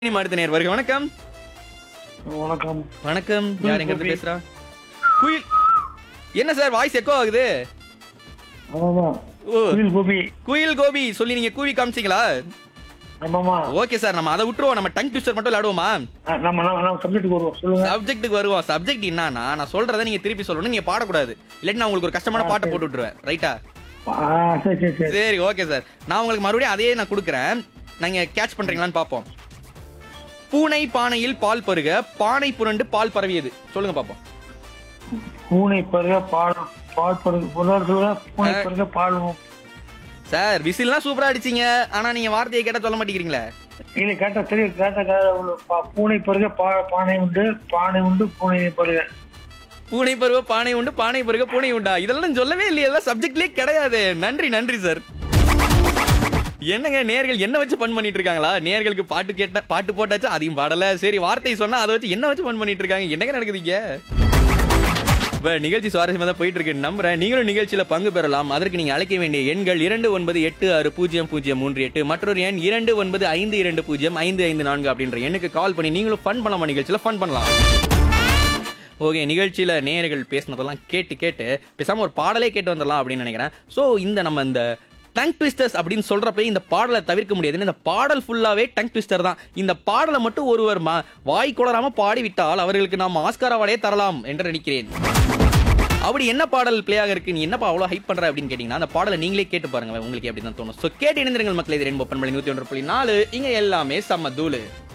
இனி அடுத்த நேர் வருக வணக்கம் வணக்கம் வணக்கம் யார் எங்க இருந்து பேசுறா குயில் என்ன சார் வாய்ஸ் எக்கோ ஆகுது ஆமாமா ஓ சுனில் கோபி குயில் கோபி சொல்லி நீங்க கூவி காமிச்சீங்களா ஆமாமா ஓகே சார் நம்ம அதை விட்டுருவோம் நம்ம டங் ட்விஸ்டர் மட்டும் விளையாடுவோமா ஆ, நம்ம நம்ம நம்ம சப்ஜெக்ட்டுக்கு வருவோம் சொல்லுங்க சப்ஜெக்ட்டுக்கு வருவோம் சப்ஜெக்ட் என்னன்னா நான் சொல்றதை நீங்க திருப்பி சொல்லணும் நீங்க பாடக்கூடாது இல்லாட்டி நான் உங்களுக்கு ஒரு கஷ்டமான பாட்டை போட்டு விட்டுருவேன் ரைட்டா ஆ சரி சரி சரி சரி ஓகே சார் நான் உங்களுக்கு மறுபடியும் அதையே நான் கொடுக்குறேன் நீங்க கேட்ச் பண்றீங்களான்னு பார்ப்போம் பூனை பானையில் பால் பருக பானை புரண்டு பால் பரவியது சொல்லுங்க பார்ப்போம் பூனை பருக பால் பால் பருக பொருளாதார சொல்லுங்க பூனை பருக பால் சார் விசில்லாம் சூப்பரா அடிச்சீங்க ஆனா நீங்க வார்த்தையை கேட்ட சொல்ல மாட்டேங்கிறீங்களே இல்லை கேட்டா தெரியும் கேட்டா கேட்டா உள்ள பா- பூனை பருக பா பானை உண்டு பானை உண்டு பூனை பருக பூனை பருவ பானை உண்டு பானை பருக பூனை உண்டா இதெல்லாம் நான் சொல்லவே இல்லையே இதெல்லாம் சப்ஜெக்ட்லயே கிடையாது நன்றி நன்றி சார் என்னங்க நேர்கள் என்ன வச்சு ஃபன் பண்ணிட்டு இருக்காங்களா நேர்களுக்கு பாட்டு கேட்ட பாட்டு போட்டாச்சு அதையும் பாடல சரி வார்த்தை சொன்னா அதை வச்சு என்ன வச்சு ஃபன் பண்ணிட்டு இருக்காங்க என்னங்க நடக்குதுங்க இப்ப நிகழ்ச்சி சுவாரஸ்யமா தான் போயிட்டு இருக்கு நம்புறேன் நீங்களும் நிகழ்ச்சியில பங்கு பெறலாம் அதற்கு நீங்க அழைக்க வேண்டிய எண்கள் இரண்டு ஒன்பது எட்டு ஆறு பூஜ்ஜியம் பூஜ்ஜியம் மூன்று எட்டு மற்றொரு எண் இரண்டு ஒன்பது ஐந்து இரண்டு பூஜ்ஜியம் ஐந்து ஐந்து நான்கு அப்படின்ற எண்ணுக்கு கால் பண்ணி நீங்களும் ஃபன் பண்ணலாமா நிகழ்ச்சியில ஃபன் பண்ணலாம் ஓகே நிகழ்ச்சியில நேயர்கள் பேசினதெல்லாம் கேட்டு கேட்டு பேசாம ஒரு பாடலே கேட்டு வந்துடலாம் அப்படின்னு நினைக்கிறேன் ஸோ இந்த நம்ம இந்த டங் ட்விஸ்டர்ஸ் அப்படின்னு சொல்றப்ப இந்த பாடலை தவிர்க்க முடியாது ஏன்னா இந்த பாடல் ஃபுல்லாவே டங் ட்விஸ்டர் தான் இந்த பாடலை மட்டும் ஒருவர் மா- வாய் குளராம பாடிவிட்டால் அவர்களுக்கு நாம் ஆஸ்கார் அவார்டே தரலாம் என்று நினைக்கிறேன் அப்படி என்ன பாடல் பிளே ஆக இருக்கு நீ என்னப்பா அவ்வளோ ஹைப் பண்ற அப்படின்னு கேட்டீங்கன்னா அந்த பாடலை நீங்களே கேட்டு பாருங்க உங்களுக்கு எப்படி தான் தோணும் ஸோ கேட்டு இணைந்திருங்கள் மக்கள் இது ரெண்டு பண்பலை நூத்தி ஒன்று புள்ளி நாலு இங்க எல்லாமே செம்ம தூளு